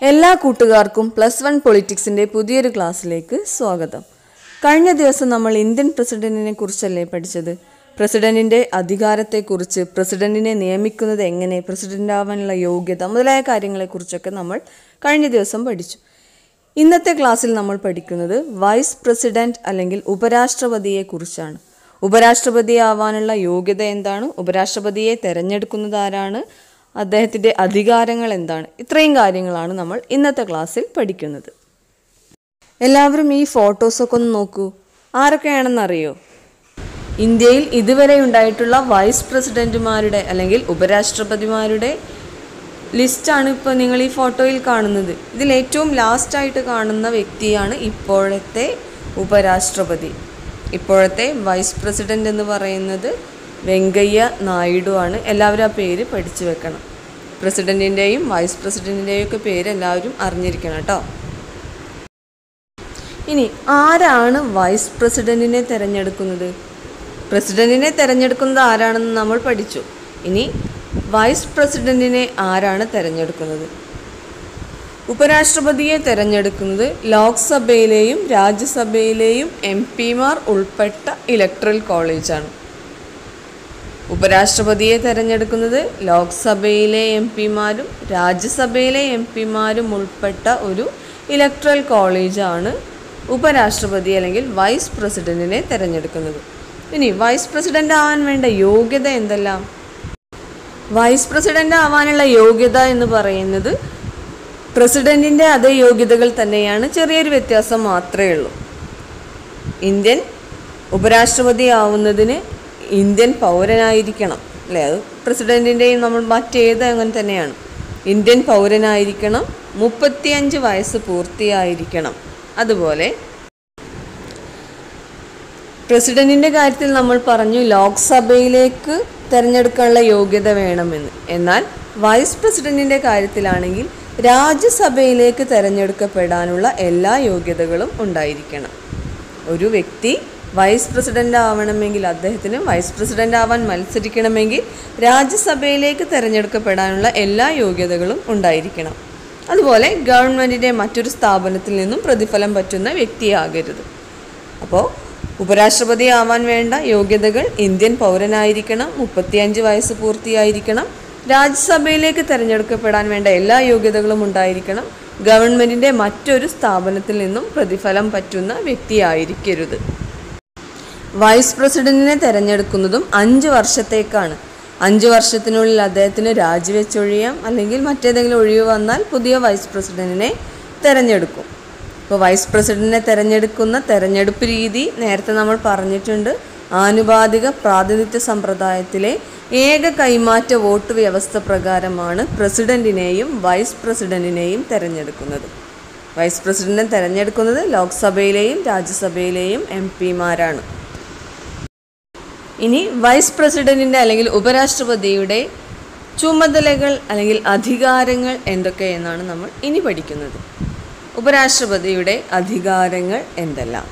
എല്ലാ കൂട്ടുകാർക്കും plus one പൊളിറ്റിക്സിൻ്റെ പുതിയൊരു ക്ലാസ്സിലേക്ക് സ്വാഗതം കഴിഞ്ഞ ദിവസം നമ്മൾ ഇന്ത്യൻ പ്രസിഡന്റിനെ കുറിച്ചല്ലേ പഠിച്ചത് പ്രസിഡന്റിൻ്റെ അധികാരത്തെക്കുറിച്ച് പ്രസിഡന്റിനെ നിയമിക്കുന്നത് എങ്ങനെ പ്രസിഡന്റ് ആവാനുള്ള യോഗ്യത മുതലായ കാര്യങ്ങളെക്കുറിച്ചൊക്കെ നമ്മൾ കഴിഞ്ഞ ദിവസം പഠിച്ചു ഇന്നത്തെ ക്ലാസ്സിൽ നമ്മൾ പഠിക്കുന്നത് വൈസ് പ്രസിഡന്റ് അല്ലെങ്കിൽ ഉപരാഷ്ട്രപതിയെ കുറിച്ചാണ് ഉപരാഷ്ട്രപതി ആവാനുള്ള യോഗ്യത എന്താണ് ഉപരാഷ്ട്രപതിയെ തിരഞ്ഞെടുക്കുന്നത് ആരാണ് അദ്ദേഹത്തിൻ്റെ അധികാരങ്ങൾ എന്താണ് ഇത്രയും കാര്യങ്ങളാണ് നമ്മൾ ഇന്നത്തെ ക്ലാസ്സിൽ പഠിക്കുന്നത് എല്ലാവരും ഈ ഫോട്ടോസൊക്കെ ഒന്ന് നോക്കൂ ആരൊക്കെയാണെന്നറിയോ ഇന്ത്യയിൽ ഇതുവരെ ഉണ്ടായിട്ടുള്ള വൈസ് പ്രസിഡന്റുമാരുടെ അല്ലെങ്കിൽ ഉപരാഷ്ട്രപതിമാരുടെ ലിസ്റ്റാണ് ഇപ്പോൾ നിങ്ങൾ ഈ ഫോട്ടോയിൽ കാണുന്നത് ഇതിൽ ഏറ്റവും ലാസ്റ്റായിട്ട് കാണുന്ന വ്യക്തിയാണ് ഇപ്പോഴത്തെ ഉപരാഷ്ട്രപതി ഇപ്പോഴത്തെ വൈസ് പ്രസിഡന്റ് എന്ന് പറയുന്നത് വെങ്കയ്യ നായിഡു ആണ് എല്ലാവരും ആ പേര് പഠിച്ചു വെക്കണം പ്രസിഡന്റിൻ്റെയും വൈസ് പ്രസിഡന്റിൻ്റെയും ഒക്കെ പേര് എല്ലാവരും അറിഞ്ഞിരിക്കണം കേട്ടോ ഇനി ആരാണ് വൈസ് പ്രസിഡന്റിനെ തിരഞ്ഞെടുക്കുന്നത് പ്രസിഡന്റിനെ തിരഞ്ഞെടുക്കുന്നത് ആരാണെന്ന് നമ്മൾ പഠിച്ചു ഇനി വൈസ് പ്രസിഡന്റിനെ ആരാണ് തിരഞ്ഞെടുക്കുന്നത് ഉപരാഷ്ട്രപതിയെ തിരഞ്ഞെടുക്കുന്നത് ലോക്സഭയിലെയും രാജ്യസഭയിലെയും എം പിമാർ ഉൾപ്പെട്ട ഇലക്ട്രൽ കോളേജാണ് ഉപരാഷ്ട്രപതിയെ തിരഞ്ഞെടുക്കുന്നത് ലോക്സഭയിലെ എം പിമാരും രാജ്യസഭയിലെ എം പിമാരും ഉൾപ്പെട്ട ഒരു ഇലക്ട്രൽ കോളേജാണ് ഉപരാഷ്ട്രപതി അല്ലെങ്കിൽ വൈസ് പ്രസിഡന്റിനെ തിരഞ്ഞെടുക്കുന്നത് ഇനി വൈസ് പ്രസിഡന്റ് ആവാൻ വേണ്ട യോഗ്യത എന്തെല്ലാം വൈസ് പ്രസിഡന്റ് ആവാനുള്ള യോഗ്യത എന്ന് പറയുന്നത് പ്രസിഡന്റിന്റെ അതേ യോഗ്യതകൾ തന്നെയാണ് ചെറിയൊരു വ്യത്യാസം മാത്രമേ ഉള്ളൂ ഇന്ത്യൻ ഉപരാഷ്ട്രപതി ആവുന്നതിന് ഇന്ത്യൻ പൗരനായിരിക്കണം അല്ലേ അത് പ്രസിഡന്റിൻ്റെയും നമ്മൾ മറ്റേത് അങ്ങനെ തന്നെയാണ് ഇന്ത്യൻ പൗരനായിരിക്കണം മുപ്പത്തിയഞ്ച് വയസ്സ് പൂർത്തിയായിരിക്കണം അതുപോലെ പ്രസിഡന്റിന്റെ കാര്യത്തിൽ നമ്മൾ പറഞ്ഞു ലോക്സഭയിലേക്ക് തിരഞ്ഞെടുക്കാനുള്ള യോഗ്യത വേണമെന്ന് എന്നാൽ വൈസ് പ്രസിഡന്റിന്റെ കാര്യത്തിലാണെങ്കിൽ രാജ്യസഭയിലേക്ക് തിരഞ്ഞെടുക്കപ്പെടാനുള്ള എല്ലാ യോഗ്യതകളും ഉണ്ടായിരിക്കണം ഒരു വ്യക്തി വൈസ് പ്രസിഡന്റ് ആവണമെങ്കിൽ അദ്ദേഹത്തിന് വൈസ് പ്രസിഡന്റ് ആവാൻ മത്സരിക്കണമെങ്കിൽ രാജ്യസഭയിലേക്ക് തിരഞ്ഞെടുക്കപ്പെടാനുള്ള എല്ലാ യോഗ്യതകളും ഉണ്ടായിരിക്കണം അതുപോലെ ഗവൺമെൻറ്റിൻ്റെ മറ്റൊരു സ്ഥാപനത്തിൽ നിന്നും പ്രതിഫലം പറ്റുന്ന വ്യക്തിയാകരുത് അപ്പോൾ ഉപരാഷ്ട്രപതി ആവാൻ വേണ്ട യോഗ്യതകൾ ഇന്ത്യൻ പൗരനായിരിക്കണം മുപ്പത്തിയഞ്ച് വയസ്സ് പൂർത്തിയായിരിക്കണം രാജ്യസഭയിലേക്ക് തിരഞ്ഞെടുക്കപ്പെടാൻ വേണ്ട എല്ലാ യോഗ്യതകളും ഉണ്ടായിരിക്കണം ഗവൺമെൻറ്റിൻ്റെ മറ്റൊരു സ്ഥാപനത്തിൽ നിന്നും പ്രതിഫലം പറ്റുന്ന വ്യക്തിയായിരിക്കരുത് വൈസ് പ്രസിഡന്റിനെ തിരഞ്ഞെടുക്കുന്നതും അഞ്ച് വർഷത്തേക്കാണ് അഞ്ച് വർഷത്തിനുള്ളിൽ അദ്ദേഹത്തിന് രാജിവെച്ചൊഴിയാം അല്ലെങ്കിൽ മറ്റേതെങ്കിലും ഒഴിവ് വന്നാൽ പുതിയ വൈസ് പ്രസിഡന്റിനെ തിരഞ്ഞെടുക്കും ഇപ്പോൾ വൈസ് പ്രസിഡന്റിനെ തിരഞ്ഞെടുക്കുന്ന തെരഞ്ഞെടുപ്പ് രീതി നേരത്തെ നമ്മൾ പറഞ്ഞിട്ടുണ്ട് ആനുപാതിക പ്രാതിനിധ്യ സമ്പ്രദായത്തിലെ ഏക കൈമാറ്റ വോട്ട് വ്യവസ്ഥ പ്രകാരമാണ് പ്രസിഡന്റിനെയും വൈസ് പ്രസിഡന്റിനെയും തിരഞ്ഞെടുക്കുന്നത് വൈസ് പ്രസിഡന്റിനെ തിരഞ്ഞെടുക്കുന്നത് ലോക്സഭയിലെയും രാജ്യസഭയിലെയും എം പിമാരാണ് ഇനി വൈസ് പ്രസിഡന്റിൻ്റെ അല്ലെങ്കിൽ ഉപരാഷ്ട്രപതിയുടെ ചുമതലകൾ അല്ലെങ്കിൽ അധികാരങ്ങൾ എന്തൊക്കെയെന്നാണ് നമ്മൾ ഇനി പഠിക്കുന്നത് ഉപരാഷ്ട്രപതിയുടെ അധികാരങ്ങൾ എന്തെല്ലാം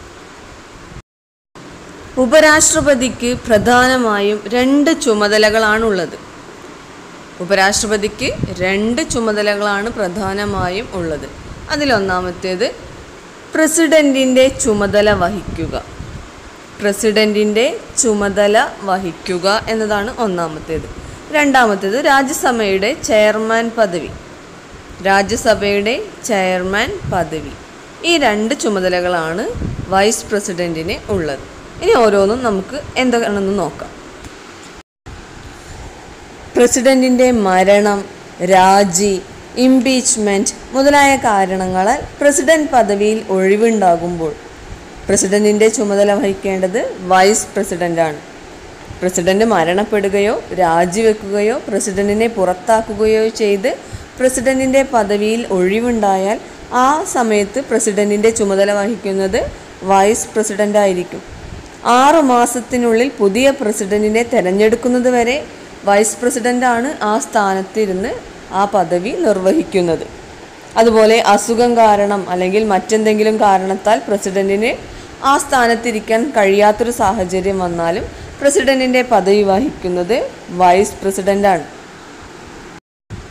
ഉപരാഷ്ട്രപതിക്ക് പ്രധാനമായും രണ്ട് ചുമതലകളാണുള്ളത് ഉപരാഷ്ട്രപതിക്ക് രണ്ട് ചുമതലകളാണ് പ്രധാനമായും ഉള്ളത് അതിലൊന്നാമത്തേത് പ്രസിഡന്റിൻ്റെ ചുമതല വഹിക്കുക പ്രസിഡന്റിൻ്റെ ചുമതല വഹിക്കുക എന്നതാണ് ഒന്നാമത്തേത് രണ്ടാമത്തേത് രാജ്യസഭയുടെ ചെയർമാൻ പദവി രാജ്യസഭയുടെ ചെയർമാൻ പദവി ഈ രണ്ട് ചുമതലകളാണ് വൈസ് പ്രസിഡന്റിന് ഉള്ളത് ഇനി ഓരോന്നും നമുക്ക് എന്താണെന്ന് നോക്കാം പ്രസിഡന്റിൻ്റെ മരണം രാജി ഇംപീച്ച്മെൻറ്റ് മുതലായ കാരണങ്ങളാൽ പ്രസിഡന്റ് പദവിയിൽ ഒഴിവുണ്ടാകുമ്പോൾ പ്രസിഡന്റിൻ്റെ ചുമതല വഹിക്കേണ്ടത് വൈസ് പ്രസിഡന്റാണ് പ്രസിഡന്റ് മരണപ്പെടുകയോ രാജിവെക്കുകയോ പ്രസിഡന്റിനെ പുറത്താക്കുകയോ ചെയ്ത് പ്രസിഡന്റിൻ്റെ പദവിയിൽ ഒഴിവുണ്ടായാൽ ആ സമയത്ത് പ്രസിഡന്റിൻ്റെ ചുമതല വഹിക്കുന്നത് വൈസ് പ്രസിഡന്റ് ആയിരിക്കും ആറു മാസത്തിനുള്ളിൽ പുതിയ പ്രസിഡന്റിനെ തിരഞ്ഞെടുക്കുന്നത് വരെ വൈസ് പ്രസിഡന്റാണ് ആ സ്ഥാനത്തിരുന്ന് ആ പദവി നിർവഹിക്കുന്നത് അതുപോലെ അസുഖം കാരണം അല്ലെങ്കിൽ മറ്റെന്തെങ്കിലും കാരണത്താൽ പ്രസിഡന്റിന് ആ സ്ഥാനത്തിരിക്കാൻ കഴിയാത്തൊരു സാഹചര്യം വന്നാലും പ്രസിഡന്റിൻ്റെ പദവി വഹിക്കുന്നത് വൈസ് പ്രസിഡന്റാണ്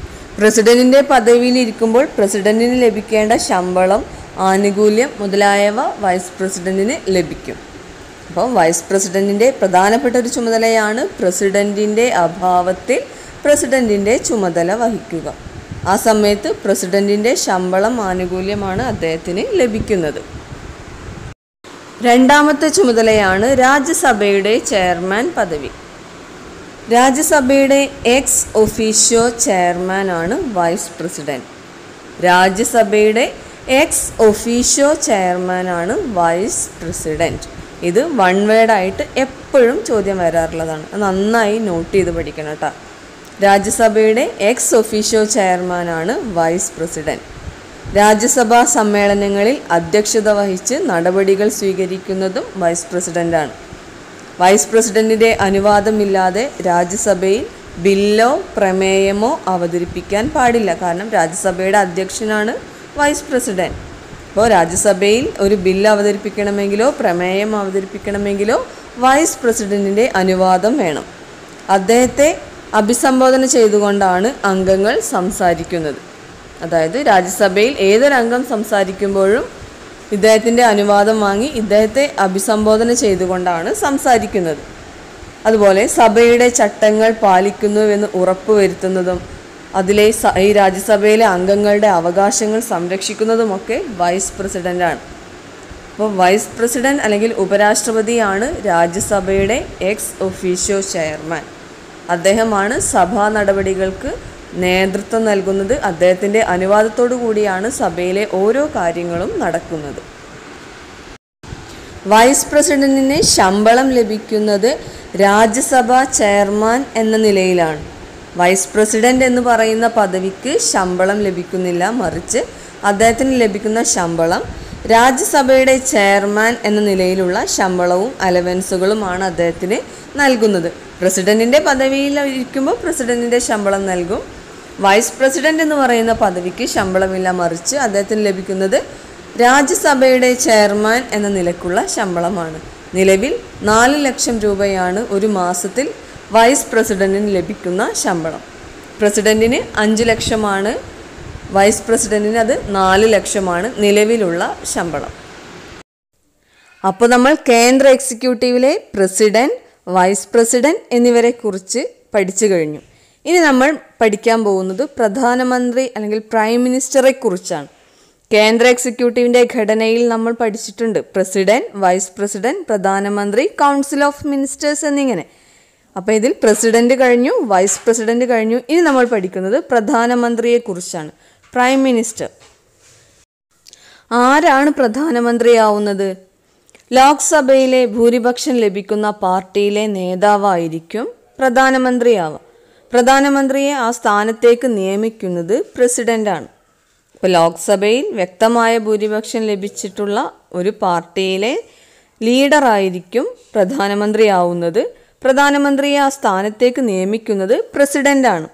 പ്രസിഡന്റിന്റെ പദവിയിൽ ഇരിക്കുമ്പോൾ പ്രസിഡന്റിന് ലഭിക്കേണ്ട ശമ്പളം ആനുകൂല്യം മുതലായവ വൈസ് പ്രസിഡന്റിന് ലഭിക്കും അപ്പോൾ വൈസ് പ്രസിഡന്റിന്റെ പ്രധാനപ്പെട്ട ഒരു ചുമതലയാണ് പ്രസിഡന്റിന്റെ അഭാവത്തിൽ പ്രസിഡന്റിന്റെ ചുമതല വഹിക്കുക ആ സമയത്ത് പ്രസിഡന്റിന്റെ ശമ്പളം ആനുകൂല്യമാണ് അദ്ദേഹത്തിന് ലഭിക്കുന്നത് രണ്ടാമത്തെ ചുമതലയാണ് രാജ്യസഭയുടെ ചെയർമാൻ പദവി രാജ്യസഭയുടെ എക്സ് ഒഫീഷ്യോ ചെയർമാൻ ആണ് വൈസ് പ്രസിഡന്റ് രാജ്യസഭയുടെ എക്സ് ഒഫീഷ്യോ ചെയർമാൻ ആണ് വൈസ് പ്രസിഡന്റ് ഇത് വൺ വേർഡായിട്ട് എപ്പോഴും ചോദ്യം വരാറുള്ളതാണ് അത് നന്നായി നോട്ട് ചെയ്ത് പഠിക്കണം കേട്ടോ രാജ്യസഭയുടെ എക്സ് ഒഫീഷ്യോ ചെയർമാൻ ആണ് വൈസ് പ്രസിഡന്റ് രാജ്യസഭാ സമ്മേളനങ്ങളിൽ അധ്യക്ഷത വഹിച്ച് നടപടികൾ സ്വീകരിക്കുന്നതും വൈസ് പ്രസിഡന്റാണ് വൈസ് പ്രസിഡന്റിന്റെ അനുവാദമില്ലാതെ രാജ്യസഭയിൽ ബില്ലോ പ്രമേയമോ അവതരിപ്പിക്കാൻ പാടില്ല കാരണം രാജ്യസഭയുടെ അധ്യക്ഷനാണ് വൈസ് പ്രസിഡന്റ് അപ്പോൾ രാജ്യസഭയിൽ ഒരു ബില്ല് അവതരിപ്പിക്കണമെങ്കിലോ പ്രമേയം അവതരിപ്പിക്കണമെങ്കിലോ വൈസ് പ്രസിഡന്റിന്റെ അനുവാദം വേണം അദ്ദേഹത്തെ അഭിസംബോധന ചെയ്തുകൊണ്ടാണ് അംഗങ്ങൾ സംസാരിക്കുന്നത് അതായത് രാജ്യസഭയിൽ ഏതൊരംഗം സംസാരിക്കുമ്പോഴും ഇദ്ദേഹത്തിൻ്റെ അനുവാദം വാങ്ങി ഇദ്ദേഹത്തെ അഭിസംബോധന ചെയ്തുകൊണ്ടാണ് സംസാരിക്കുന്നത് അതുപോലെ സഭയുടെ ചട്ടങ്ങൾ പാലിക്കുന്നുവെന്ന് ഉറപ്പുവരുത്തുന്നതും അതിലെ സ- ഈ രാജ്യസഭയിലെ അംഗങ്ങളുടെ അവകാശങ്ങൾ സംരക്ഷിക്കുന്നതുമൊക്കെ വൈസ് പ്രസിഡൻ്റാണ് അപ്പോൾ വൈസ് പ്രസിഡന്റ് അല്ലെങ്കിൽ ഉപരാഷ്ട്രപതിയാണ് രാജ്യസഭയുടെ എക്സ് ഒഫീഷ്യോ ചെയർമാൻ അദ്ദേഹമാണ് സഭാ നടപടികൾക്ക് നേതൃത്വം നൽകുന്നത് അദ്ദേഹത്തിൻ്റെ അനുവാദത്തോടു കൂടിയാണ് സഭയിലെ ഓരോ കാര്യങ്ങളും നടക്കുന്നത് വൈസ് പ്രസിഡന്റിന് ശമ്പളം ലഭിക്കുന്നത് രാജ്യസഭാ ചെയർമാൻ എന്ന നിലയിലാണ് വൈസ് പ്രസിഡന്റ് എന്ന് പറയുന്ന പദവിക്ക് ശമ്പളം ലഭിക്കുന്നില്ല മറിച്ച് അദ്ദേഹത്തിന് ലഭിക്കുന്ന ശമ്പളം രാജ്യസഭയുടെ ചെയർമാൻ എന്ന നിലയിലുള്ള ശമ്പളവും അലവൻസുകളുമാണ് അദ്ദേഹത്തിന് നൽകുന്നത് പ്രസിഡന്റിന്റെ പദവിയിൽ ഇരിക്കുമ്പോൾ പ്രസിഡന്റിന്റെ ശമ്പളം നൽകും വൈസ് പ്രസിഡന്റ് എന്ന് പറയുന്ന പദവിക്ക് ശമ്പളമില്ല മറിച്ച് അദ്ദേഹത്തിന് ലഭിക്കുന്നത് രാജ്യസഭയുടെ ചെയർമാൻ എന്ന നിലക്കുള്ള ശമ്പളമാണ് നിലവിൽ നാല് ലക്ഷം രൂപയാണ് ഒരു മാസത്തിൽ വൈസ് പ്രസിഡന്റിന് ലഭിക്കുന്ന ശമ്പളം പ്രസിഡന്റിന് അഞ്ച് ലക്ഷമാണ് വൈസ് പ്രസിഡന്റിന് അത് നാല് ലക്ഷമാണ് നിലവിലുള്ള ശമ്പളം അപ്പോൾ നമ്മൾ കേന്ദ്ര എക്സിക്യൂട്ടീവിലെ പ്രസിഡന്റ് വൈസ് പ്രസിഡന്റ് എന്നിവരെ കുറിച്ച് പഠിച്ചു കഴിഞ്ഞു ഇനി നമ്മൾ പഠിക്കാൻ പോകുന്നത് പ്രധാനമന്ത്രി അല്ലെങ്കിൽ പ്രൈം മിനിസ്റ്ററെ കുറിച്ചാണ് കേന്ദ്ര എക്സിക്യൂട്ടീവിൻ്റെ ഘടനയിൽ നമ്മൾ പഠിച്ചിട്ടുണ്ട് പ്രസിഡന്റ് വൈസ് പ്രസിഡന്റ് പ്രധാനമന്ത്രി കൗൺസിൽ ഓഫ് മിനിസ്റ്റേഴ്സ് എന്നിങ്ങനെ അപ്പോൾ ഇതിൽ പ്രസിഡന്റ് കഴിഞ്ഞു വൈസ് പ്രസിഡന്റ് കഴിഞ്ഞു ഇനി നമ്മൾ പഠിക്കുന്നത് പ്രധാനമന്ത്രിയെ കുറിച്ചാണ് പ്രൈം മിനിസ്റ്റർ ആരാണ് പ്രധാനമന്ത്രിയാവുന്നത് ലോക്സഭയിലെ ഭൂരിപക്ഷം ലഭിക്കുന്ന പാർട്ടിയിലെ നേതാവായിരിക്കും പ്രധാനമന്ത്രിയാവുക പ്രധാനമന്ത്രിയെ ആ സ്ഥാനത്തേക്ക് നിയമിക്കുന്നത് പ്രസിഡന്റാണ് ഇപ്പോൾ ലോക്സഭയിൽ വ്യക്തമായ ഭൂരിപക്ഷം ലഭിച്ചിട്ടുള്ള ഒരു പാർട്ടിയിലെ ലീഡറായിരിക്കും പ്രധാനമന്ത്രിയാവുന്നത് പ്രധാനമന്ത്രിയെ ആ സ്ഥാനത്തേക്ക് നിയമിക്കുന്നത് പ്രസിഡന്റാണ്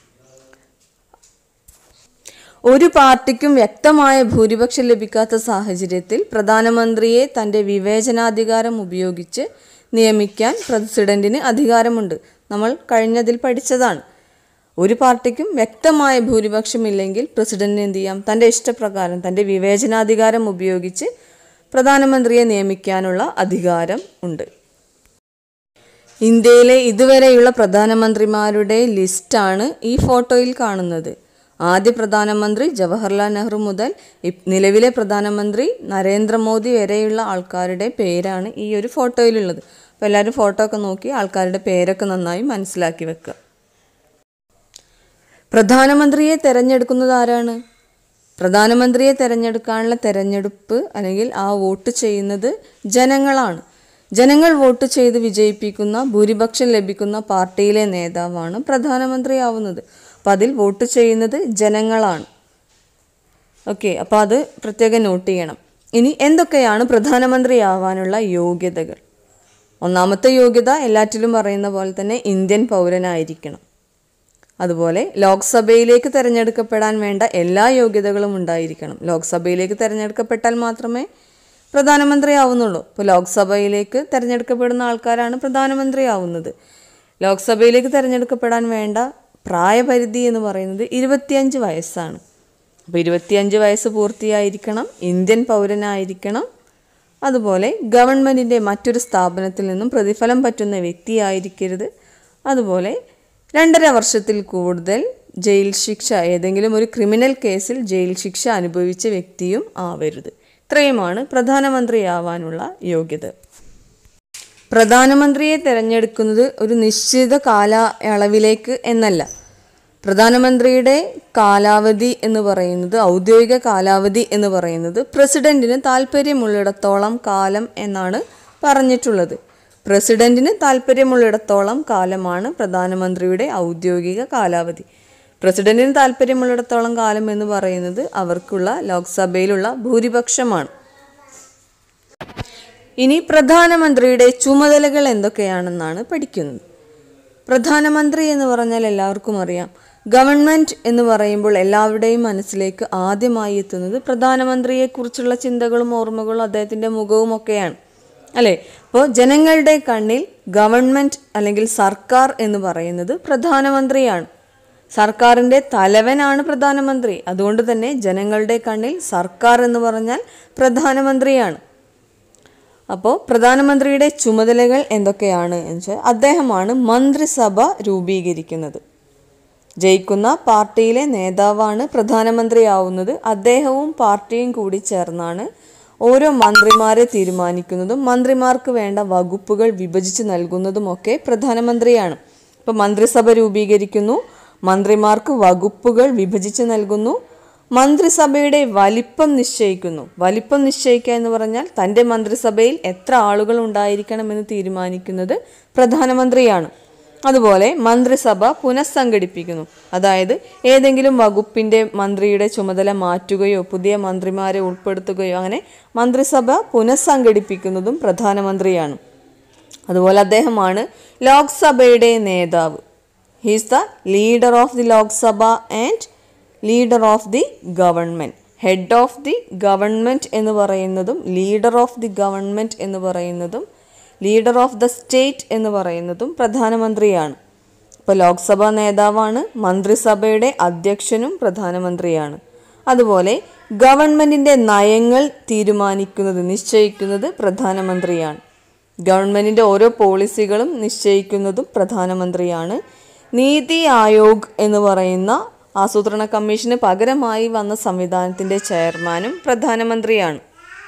ഒരു പാർട്ടിക്കും വ്യക്തമായ ഭൂരിപക്ഷം ലഭിക്കാത്ത സാഹചര്യത്തിൽ പ്രധാനമന്ത്രിയെ തൻ്റെ വിവേചനാധികാരം ഉപയോഗിച്ച് നിയമിക്കാൻ പ്രസിഡന്റിന് അധികാരമുണ്ട് നമ്മൾ കഴിഞ്ഞതിൽ പഠിച്ചതാണ് ഒരു പാർട്ടിക്കും വ്യക്തമായ ഭൂരിപക്ഷമില്ലെങ്കിൽ പ്രസിഡന്റിന് എന്ത് ചെയ്യാം തൻ്റെ ഇഷ്ടപ്രകാരം തൻ്റെ വിവേചനാധികാരം ഉപയോഗിച്ച് പ്രധാനമന്ത്രിയെ നിയമിക്കാനുള്ള അധികാരം ഉണ്ട് ഇന്ത്യയിലെ ഇതുവരെയുള്ള പ്രധാനമന്ത്രിമാരുടെ ലിസ്റ്റാണ് ഈ ഫോട്ടോയിൽ കാണുന്നത് ആദ്യ പ്രധാനമന്ത്രി ജവഹർലാൽ നെഹ്റു മുതൽ ഇപ്- നിലവിലെ പ്രധാനമന്ത്രി നരേന്ദ്രമോദി വരെയുള്ള ആൾക്കാരുടെ പേരാണ് ഈ ഒരു ഫോട്ടോയിലുള്ളത് അപ്പോൾ എല്ലാവരും ഫോട്ടോ ഒക്കെ നോക്കി ആൾക്കാരുടെ പേരൊക്കെ നന്നായി മനസ്സിലാക്കി വെക്കുക പ്രധാനമന്ത്രിയെ തിരഞ്ഞെടുക്കുന്നത് ആരാണ് പ്രധാനമന്ത്രിയെ തിരഞ്ഞെടുക്കാനുള്ള തിരഞ്ഞെടുപ്പ് അല്ലെങ്കിൽ ആ വോട്ട് ചെയ്യുന്നത് ജനങ്ങളാണ് ജനങ്ങൾ വോട്ട് ചെയ്ത് വിജയിപ്പിക്കുന്ന ഭൂരിപക്ഷം ലഭിക്കുന്ന പാർട്ടിയിലെ നേതാവാണ് പ്രധാനമന്ത്രിയാവുന്നത് അപ്പം അതിൽ വോട്ട് ചെയ്യുന്നത് ജനങ്ങളാണ് ഓക്കെ അപ്പോൾ അത് പ്രത്യേകം നോട്ട് ചെയ്യണം ഇനി എന്തൊക്കെയാണ് പ്രധാനമന്ത്രിയാവാനുള്ള യോഗ്യതകൾ ഒന്നാമത്തെ യോഗ്യത എല്ലാറ്റിലും പറയുന്ന പോലെ തന്നെ ഇന്ത്യൻ പൗരനായിരിക്കണം അതുപോലെ ലോക്സഭയിലേക്ക് തിരഞ്ഞെടുക്കപ്പെടാൻ വേണ്ട എല്ലാ യോഗ്യതകളും ഉണ്ടായിരിക്കണം ലോക്സഭയിലേക്ക് തിരഞ്ഞെടുക്കപ്പെട്ടാൽ മാത്രമേ പ്രധാനമന്ത്രി ആവുന്നുള്ളൂ ഇപ്പോൾ ലോക്സഭയിലേക്ക് തിരഞ്ഞെടുക്കപ്പെടുന്ന ആൾക്കാരാണ് പ്രധാനമന്ത്രി ആവുന്നത് ലോക്സഭയിലേക്ക് തിരഞ്ഞെടുക്കപ്പെടാൻ വേണ്ട പ്രായപരിധി എന്ന് പറയുന്നത് ഇരുപത്തിയഞ്ച് വയസ്സാണ് അപ്പോൾ ഇരുപത്തിയഞ്ച് വയസ്സ് പൂർത്തിയായിരിക്കണം ഇന്ത്യൻ പൗരനായിരിക്കണം അതുപോലെ ഗവൺമെൻറ്റിൻ്റെ മറ്റൊരു സ്ഥാപനത്തിൽ നിന്നും പ്രതിഫലം പറ്റുന്ന വ്യക്തിയായിരിക്കരുത് അതുപോലെ രണ്ടര വർഷത്തിൽ കൂടുതൽ ജയിൽ ശിക്ഷ ഏതെങ്കിലും ഒരു ക്രിമിനൽ കേസിൽ ജയിൽ ശിക്ഷ അനുഭവിച്ച വ്യക്തിയും ആവരുത് ഇത്രയുമാണ് പ്രധാനമന്ത്രിയാവാനുള്ള യോഗ്യത പ്രധാനമന്ത്രിയെ തിരഞ്ഞെടുക്കുന്നത് ഒരു നിശ്ചിത കാലയളവിലേക്ക് എന്നല്ല പ്രധാനമന്ത്രിയുടെ കാലാവധി എന്ന് പറയുന്നത് ഔദ്യോഗിക കാലാവധി എന്ന് പറയുന്നത് പ്രസിഡന്റിന് താല്പര്യമുള്ളിടത്തോളം കാലം എന്നാണ് പറഞ്ഞിട്ടുള്ളത് പ്രസിഡന്റിന് താല്പര്യമുള്ളിടത്തോളം കാലമാണ് പ്രധാനമന്ത്രിയുടെ ഔദ്യോഗിക കാലാവധി പ്രസിഡന്റിന് താല്പര്യമുള്ളിടത്തോളം കാലം എന്ന് പറയുന്നത് അവർക്കുള്ള ലോക്സഭയിലുള്ള ഭൂരിപക്ഷമാണ് ഇനി പ്രധാനമന്ത്രിയുടെ ചുമതലകൾ എന്തൊക്കെയാണെന്നാണ് പഠിക്കുന്നത് പ്രധാനമന്ത്രി എന്ന് പറഞ്ഞാൽ എല്ലാവർക്കും അറിയാം ഗവൺമെൻറ് എന്ന് പറയുമ്പോൾ എല്ലാവരുടെയും മനസ്സിലേക്ക് ആദ്യമായി എത്തുന്നത് പ്രധാനമന്ത്രിയെക്കുറിച്ചുള്ള ചിന്തകളും ഓർമ്മകളും അദ്ദേഹത്തിൻ്റെ മുഖവും ഒക്കെയാണ് അല്ലേ അപ്പോൾ ജനങ്ങളുടെ കണ്ണിൽ ഗവൺമെൻറ് അല്ലെങ്കിൽ സർക്കാർ എന്ന് പറയുന്നത് പ്രധാനമന്ത്രിയാണ് സർക്കാരിൻ്റെ തലവനാണ് പ്രധാനമന്ത്രി അതുകൊണ്ട് തന്നെ ജനങ്ങളുടെ കണ്ണിൽ സർക്കാർ എന്ന് പറഞ്ഞാൽ പ്രധാനമന്ത്രിയാണ് അപ്പോൾ പ്രധാനമന്ത്രിയുടെ ചുമതലകൾ എന്തൊക്കെയാണ് എന്ന് വെച്ചാൽ അദ്ദേഹമാണ് മന്ത്രിസഭ രൂപീകരിക്കുന്നത് ജയിക്കുന്ന പാർട്ടിയിലെ നേതാവാണ് പ്രധാനമന്ത്രിയാവുന്നത് അദ്ദേഹവും പാർട്ടിയും കൂടി ചേർന്നാണ് ഓരോ മന്ത്രിമാരെ തീരുമാനിക്കുന്നതും മന്ത്രിമാർക്ക് വേണ്ട വകുപ്പുകൾ വിഭജിച്ച് നൽകുന്നതുമൊക്കെ പ്രധാനമന്ത്രിയാണ് ഇപ്പോൾ മന്ത്രിസഭ രൂപീകരിക്കുന്നു മന്ത്രിമാർക്ക് വകുപ്പുകൾ വിഭജിച്ച് നൽകുന്നു മന്ത്രിസഭയുടെ വലിപ്പം നിശ്ചയിക്കുന്നു വലിപ്പം നിശ്ചയിക്കുക എന്ന് പറഞ്ഞാൽ തൻ്റെ മന്ത്രിസഭയിൽ എത്ര ആളുകൾ ഉണ്ടായിരിക്കണമെന്ന് തീരുമാനിക്കുന്നത് പ്രധാനമന്ത്രിയാണ് അതുപോലെ മന്ത്രിസഭ പുനഃസംഘടിപ്പിക്കുന്നു അതായത് ഏതെങ്കിലും വകുപ്പിൻ്റെ മന്ത്രിയുടെ ചുമതല മാറ്റുകയോ പുതിയ മന്ത്രിമാരെ ഉൾപ്പെടുത്തുകയോ അങ്ങനെ മന്ത്രിസഭ പുനഃസംഘടിപ്പിക്കുന്നതും പ്രധാനമന്ത്രിയാണ് അതുപോലെ അദ്ദേഹമാണ് ലോക്സഭയുടെ നേതാവ് he's the leader of the Lok Sabha and leader of the government head of the government എന്ന് പറയുന്നതും ലീഡർ ഓഫ് ദി ഗവൺമെൻറ് എന്ന് പറയുന്നതും ലീഡർ ഓഫ് ദ സ്റ്റേറ്റ് എന്ന് പറയുന്നതും പ്രധാനമന്ത്രിയാണ് ഇപ്പോൾ ലോക്സഭാ നേതാവാണ് മന്ത്രിസഭയുടെ അധ്യക്ഷനും പ്രധാനമന്ത്രിയാണ് അതുപോലെ ഗവൺമെൻറ്റിൻ്റെ നയങ്ങൾ തീരുമാനിക്കുന്നത് നിശ്ചയിക്കുന്നത് പ്രധാനമന്ത്രിയാണ് ഗവൺമെൻറ്റിൻ്റെ ഓരോ പോളിസികളും നിശ്ചയിക്കുന്നതും പ്രധാനമന്ത്രിയാണ് നീതി ആയോഗ് എന്ന് പറയുന്ന ആസൂത്രണ കമ്മീഷന് പകരമായി വന്ന സംവിധാനത്തിൻ്റെ ചെയർമാനും പ്രധാനമന്ത്രിയാണ്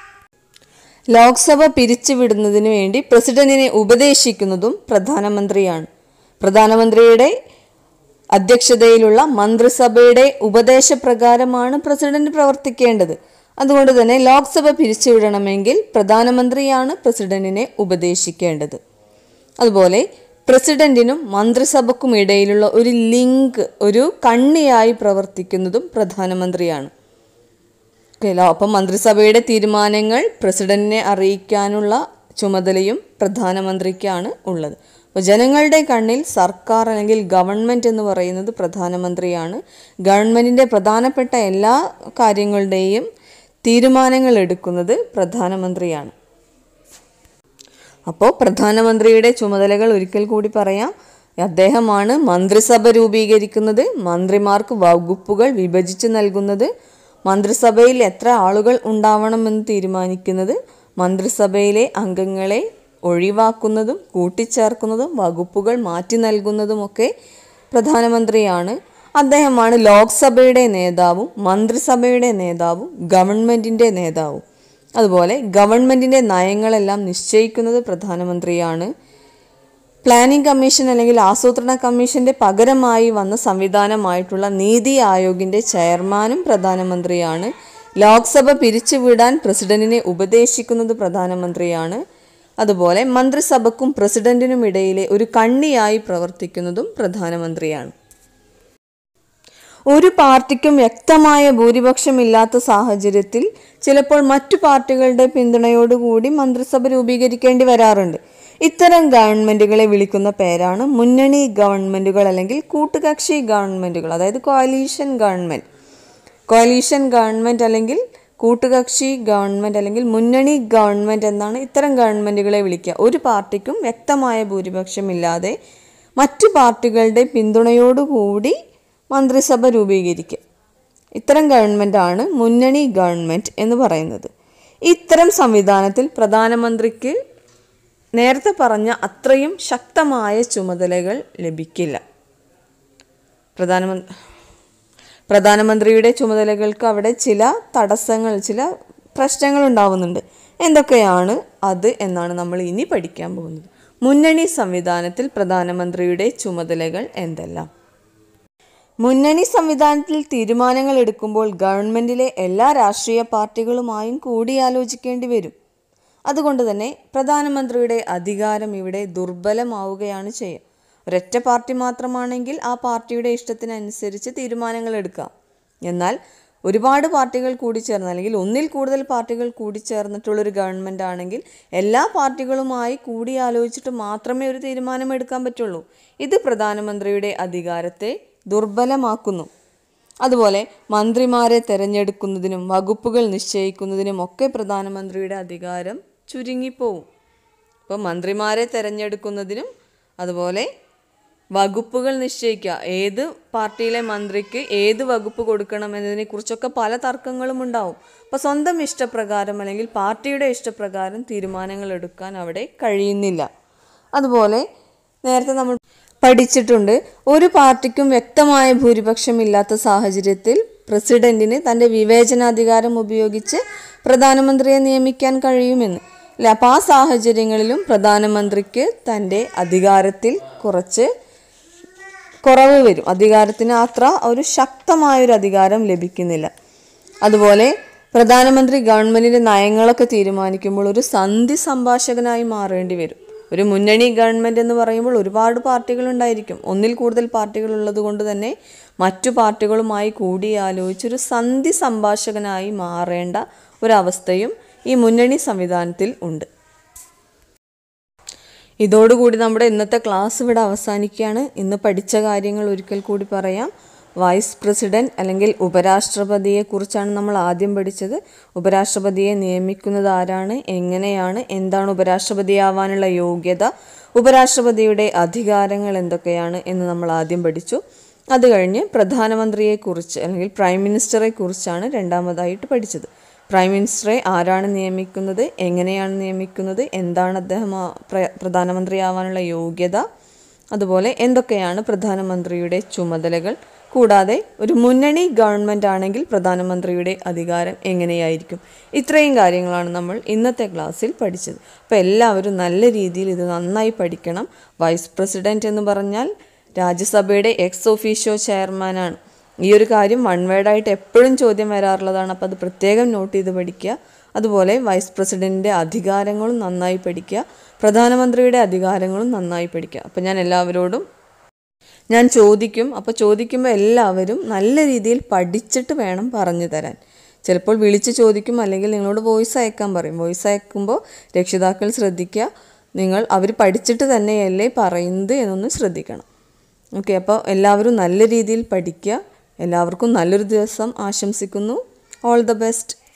ലോക്സഭ പിരിച്ചുവിടുന്നതിന് വേണ്ടി പ്രസിഡന്റിനെ ഉപദേശിക്കുന്നതും പ്രധാനമന്ത്രിയാണ് പ്രധാനമന്ത്രിയുടെ അധ്യക്ഷതയിലുള്ള മന്ത്രിസഭയുടെ ഉപദേശപ്രകാരമാണ് പ്രസിഡന്റ് പ്രവർത്തിക്കേണ്ടത് അതുകൊണ്ട് തന്നെ ലോക്സഭ പിരിച്ചുവിടണമെങ്കിൽ പ്രധാനമന്ത്രിയാണ് പ്രസിഡന്റിനെ ഉപദേശിക്കേണ്ടത് അതുപോലെ പ്രസിഡന്റിനും മന്ത്രിസഭക്കും ഇടയിലുള്ള ഒരു ലിങ്ക് ഒരു കണ്ണിയായി പ്രവർത്തിക്കുന്നതും പ്രധാനമന്ത്രിയാണ് ഓക്കെ അപ്പം മന്ത്രിസഭയുടെ തീരുമാനങ്ങൾ പ്രസിഡന്റിനെ അറിയിക്കാനുള്ള ചുമതലയും പ്രധാനമന്ത്രിക്കാണ് ഉള്ളത് അപ്പോൾ ജനങ്ങളുടെ കണ്ണിൽ സർക്കാർ അല്ലെങ്കിൽ ഗവൺമെൻറ് എന്ന് പറയുന്നത് പ്രധാനമന്ത്രിയാണ് ഗവൺമെൻറ്റിൻ്റെ പ്രധാനപ്പെട്ട എല്ലാ കാര്യങ്ങളുടെയും തീരുമാനങ്ങൾ എടുക്കുന്നത് പ്രധാനമന്ത്രിയാണ് അപ്പോൾ പ്രധാനമന്ത്രിയുടെ ചുമതലകൾ ഒരിക്കൽ കൂടി പറയാം അദ്ദേഹമാണ് മന്ത്രിസഭ രൂപീകരിക്കുന്നത് മന്ത്രിമാർക്ക് വകുപ്പുകൾ വിഭജിച്ച് നൽകുന്നത് മന്ത്രിസഭയിൽ എത്ര ആളുകൾ ഉണ്ടാവണമെന്ന് തീരുമാനിക്കുന്നത് മന്ത്രിസഭയിലെ അംഗങ്ങളെ ഒഴിവാക്കുന്നതും കൂട്ടിച്ചേർക്കുന്നതും വകുപ്പുകൾ മാറ്റി നൽകുന്നതുമൊക്കെ പ്രധാനമന്ത്രിയാണ് അദ്ദേഹമാണ് ലോക്സഭയുടെ നേതാവും മന്ത്രിസഭയുടെ നേതാവും ഗവൺമെൻറ്റിൻ്റെ നേതാവും അതുപോലെ ഗവൺമെൻറ്റിൻ്റെ നയങ്ങളെല്ലാം നിശ്ചയിക്കുന്നത് പ്രധാനമന്ത്രിയാണ് പ്ലാനിംഗ് കമ്മീഷൻ അല്ലെങ്കിൽ ആസൂത്രണ കമ്മീഷന്റെ പകരമായി വന്ന സംവിധാനമായിട്ടുള്ള നീതി ആയോഗിന്റെ ചെയർമാനും പ്രധാനമന്ത്രിയാണ് ലോക്സഭ പിരിച്ചുവിടാൻ പ്രസിഡന്റിനെ ഉപദേശിക്കുന്നത് പ്രധാനമന്ത്രിയാണ് അതുപോലെ മന്ത്രിസഭക്കും പ്രസിഡന്റിനും ഇടയിലെ ഒരു കണ്ണിയായി പ്രവർത്തിക്കുന്നതും പ്രധാനമന്ത്രിയാണ് ഒരു പാർട്ടിക്കും വ്യക്തമായ ഭൂരിപക്ഷമില്ലാത്ത സാഹചര്യത്തിൽ ചിലപ്പോൾ മറ്റു പാർട്ടികളുടെ പിന്തുണയോടുകൂടി മന്ത്രിസഭ രൂപീകരിക്കേണ്ടി വരാറുണ്ട് ഇത്തരം ഗവൺമെൻറ്റുകളെ വിളിക്കുന്ന പേരാണ് മുന്നണി ഗവൺമെൻറ്റുകൾ അല്ലെങ്കിൽ കൂട്ടുകക്ഷി ഗവൺമെൻറ്റുകൾ അതായത് കോലീഷൻ ഗവൺമെൻറ് കോലീഷൻ ഗവൺമെൻറ് അല്ലെങ്കിൽ കൂട്ടുകക്ഷി ഗവൺമെൻറ് അല്ലെങ്കിൽ മുന്നണി ഗവൺമെൻറ് എന്നാണ് ഇത്തരം ഗവൺമെൻറ്റുകളെ വിളിക്കുക ഒരു പാർട്ടിക്കും വ്യക്തമായ ഭൂരിപക്ഷമില്ലാതെ മറ്റു പാർട്ടികളുടെ പിന്തുണയോടുകൂടി മന്ത്രിസഭ രൂപീകരിക്കുക ഇത്തരം ഗവൺമെൻറ്റാണ് മുന്നണി ഗവൺമെൻറ് എന്ന് പറയുന്നത് ഇത്തരം സംവിധാനത്തിൽ പ്രധാനമന്ത്രിക്ക് നേരത്തെ പറഞ്ഞ അത്രയും ശക്തമായ ചുമതലകൾ ലഭിക്കില്ല പ്രധാനമന്ത്രി പ്രധാനമന്ത്രിയുടെ ചുമതലകൾക്ക് അവിടെ ചില തടസ്സങ്ങൾ ചില പ്രശ്നങ്ങൾ ഉണ്ടാവുന്നുണ്ട് എന്തൊക്കെയാണ് അത് എന്നാണ് നമ്മൾ ഇനി പഠിക്കാൻ പോകുന്നത് മുന്നണി സംവിധാനത്തിൽ പ്രധാനമന്ത്രിയുടെ ചുമതലകൾ എന്തെല്ലാം മുന്നണി സംവിധാനത്തിൽ തീരുമാനങ്ങൾ എടുക്കുമ്പോൾ ഗവൺമെൻറ്റിലെ എല്ലാ രാഷ്ട്രീയ പാർട്ടികളുമായും കൂടിയാലോചിക്കേണ്ടി വരും അതുകൊണ്ട് തന്നെ പ്രധാനമന്ത്രിയുടെ അധികാരം ഇവിടെ ദുർബലമാവുകയാണ് ചെയ്യുക ഒരൊറ്റ പാർട്ടി മാത്രമാണെങ്കിൽ ആ പാർട്ടിയുടെ ഇഷ്ടത്തിനനുസരിച്ച് തീരുമാനങ്ങൾ എടുക്കാം എന്നാൽ ഒരുപാട് പാർട്ടികൾ കൂടിച്ചേർന്ന് അല്ലെങ്കിൽ ഒന്നിൽ കൂടുതൽ പാർട്ടികൾ കൂടിച്ചേർന്നിട്ടുള്ളൊരു ഗവൺമെൻറ് ആണെങ്കിൽ എല്ലാ പാർട്ടികളുമായി കൂടിയാലോചിച്ചിട്ട് മാത്രമേ ഒരു തീരുമാനം എടുക്കാൻ പറ്റുള്ളൂ ഇത് പ്രധാനമന്ത്രിയുടെ അധികാരത്തെ ദുർബലമാക്കുന്നു അതുപോലെ മന്ത്രിമാരെ തിരഞ്ഞെടുക്കുന്നതിനും വകുപ്പുകൾ നിശ്ചയിക്കുന്നതിനും ഒക്കെ പ്രധാനമന്ത്രിയുടെ അധികാരം ചുരുങ്ങിപ്പോവും അപ്പോൾ മന്ത്രിമാരെ തിരഞ്ഞെടുക്കുന്നതിനും അതുപോലെ വകുപ്പുകൾ നിശ്ചയിക്കുക ഏത് പാർട്ടിയിലെ മന്ത്രിക്ക് ഏത് വകുപ്പ് കൊടുക്കണം എന്നതിനെ കുറിച്ചൊക്കെ പല തർക്കങ്ങളും ഉണ്ടാവും അപ്പോൾ സ്വന്തം ഇഷ്ടപ്രകാരം അല്ലെങ്കിൽ പാർട്ടിയുടെ ഇഷ്ടപ്രകാരം തീരുമാനങ്ങൾ എടുക്കാൻ അവിടെ കഴിയുന്നില്ല അതുപോലെ നേരത്തെ നമ്മൾ പഠിച്ചിട്ടുണ്ട് ഒരു പാർട്ടിക്കും വ്യക്തമായ ഭൂരിപക്ഷം ഇല്ലാത്ത സാഹചര്യത്തിൽ പ്രസിഡന്റിന് തൻ്റെ വിവേചനാധികാരം ഉപയോഗിച്ച് പ്രധാനമന്ത്രിയെ നിയമിക്കാൻ കഴിയുമെന്ന് അല്ല അപ്പോൾ ആ സാഹചര്യങ്ങളിലും പ്രധാനമന്ത്രിക്ക് തൻ്റെ അധികാരത്തിൽ കുറച്ച് കുറവ് വരും അധികാരത്തിന് അത്ര ഒരു ശക്തമായൊരു അധികാരം ലഭിക്കുന്നില്ല അതുപോലെ പ്രധാനമന്ത്രി ഗവൺമെൻറ്റിൻ്റെ നയങ്ങളൊക്കെ തീരുമാനിക്കുമ്പോൾ ഒരു സന്ധി സംഭാഷകനായി മാറേണ്ടി വരും ഒരു മുന്നണി ഗവൺമെൻറ് എന്ന് പറയുമ്പോൾ ഒരുപാട് പാർട്ടികൾ ഉണ്ടായിരിക്കും ഒന്നിൽ കൂടുതൽ പാർട്ടികൾ ഉള്ളത് കൊണ്ട് തന്നെ മറ്റു പാർട്ടികളുമായി കൂടിയാലോചിച്ച് ഒരു സന്ധി സംഭാഷകനായി മാറേണ്ട ഒരവസ്ഥയും ഈ മുന്നണി സംവിധാനത്തിൽ ഉണ്ട് ഇതോടുകൂടി നമ്മുടെ ഇന്നത്തെ ക്ലാസ് ഇവിടെ അവസാനിക്കുകയാണ് ഇന്ന് പഠിച്ച കാര്യങ്ങൾ ഒരിക്കൽ കൂടി പറയാം വൈസ് പ്രസിഡന്റ് അല്ലെങ്കിൽ ഉപരാഷ്ട്രപതിയെ കുറിച്ചാണ് നമ്മൾ ആദ്യം പഠിച്ചത് ഉപരാഷ്ട്രപതിയെ നിയമിക്കുന്നത് ആരാണ് എങ്ങനെയാണ് എന്താണ് ഉപരാഷ്ട്രപതിയാവാനുള്ള യോഗ്യത ഉപരാഷ്ട്രപതിയുടെ അധികാരങ്ങൾ എന്തൊക്കെയാണ് എന്ന് നമ്മൾ ആദ്യം പഠിച്ചു അത് കഴിഞ്ഞ് പ്രധാനമന്ത്രിയെക്കുറിച്ച് അല്ലെങ്കിൽ പ്രൈം മിനിസ്റ്ററെ കുറിച്ചാണ് രണ്ടാമതായിട്ട് പഠിച്ചത് പ്രൈം മിനിസ്റ്ററെ ആരാണ് നിയമിക്കുന്നത് എങ്ങനെയാണ് നിയമിക്കുന്നത് എന്താണ് അദ്ദേഹം ആ പ്ര- പ്രധാനമന്ത്രിയാവാനുള്ള യോഗ്യത അതുപോലെ എന്തൊക്കെയാണ് പ്രധാനമന്ത്രിയുടെ ചുമതലകൾ കൂടാതെ ഒരു മുന്നണി ഗവൺമെൻറ് ആണെങ്കിൽ പ്രധാനമന്ത്രിയുടെ അധികാരം എങ്ങനെയായിരിക്കും ഇത്രയും കാര്യങ്ങളാണ് നമ്മൾ ഇന്നത്തെ ക്ലാസ്സിൽ പഠിച്ചത് അപ്പോൾ എല്ലാവരും നല്ല രീതിയിൽ ഇത് നന്നായി പഠിക്കണം വൈസ് പ്രസിഡൻറ്റ് എന്ന് പറഞ്ഞാൽ രാജ്യസഭയുടെ എക്സ് ഒഫീഷ്യോ ചെയർമാനാണ് ഈ ഒരു കാര്യം വൺ വേർഡായിട്ട് എപ്പോഴും ചോദ്യം വരാറുള്ളതാണ് അപ്പോൾ അത് പ്രത്യേകം നോട്ട് ചെയ്ത് പഠിക്കുക അതുപോലെ വൈസ് പ്രസിഡൻറ്റിൻ്റെ അധികാരങ്ങളും നന്നായി പഠിക്കുക പ്രധാനമന്ത്രിയുടെ അധികാരങ്ങളും നന്നായി പഠിക്കുക അപ്പോൾ ഞാൻ എല്ലാവരോടും ഞാൻ ചോദിക്കും അപ്പോൾ ചോദിക്കുമ്പോൾ എല്ലാവരും നല്ല രീതിയിൽ പഠിച്ചിട്ട് വേണം പറഞ്ഞു തരാൻ ചിലപ്പോൾ വിളിച്ച് ചോദിക്കും അല്ലെങ്കിൽ നിങ്ങളോട് വോയിസ് അയക്കാൻ പറയും വോയിസ് അയക്കുമ്പോൾ രക്ഷിതാക്കൾ ശ്രദ്ധിക്കുക നിങ്ങൾ അവർ പഠിച്ചിട്ട് തന്നെയല്ലേ പറയുന്നത് എന്നൊന്ന് ശ്രദ്ധിക്കണം ഓക്കെ അപ്പോൾ എല്ലാവരും നല്ല രീതിയിൽ പഠിക്കുക എല്ലാവർക്കും നല്ലൊരു ദിവസം ആശംസിക്കുന്നു ഓൾ ദ ബെസ്റ്റ്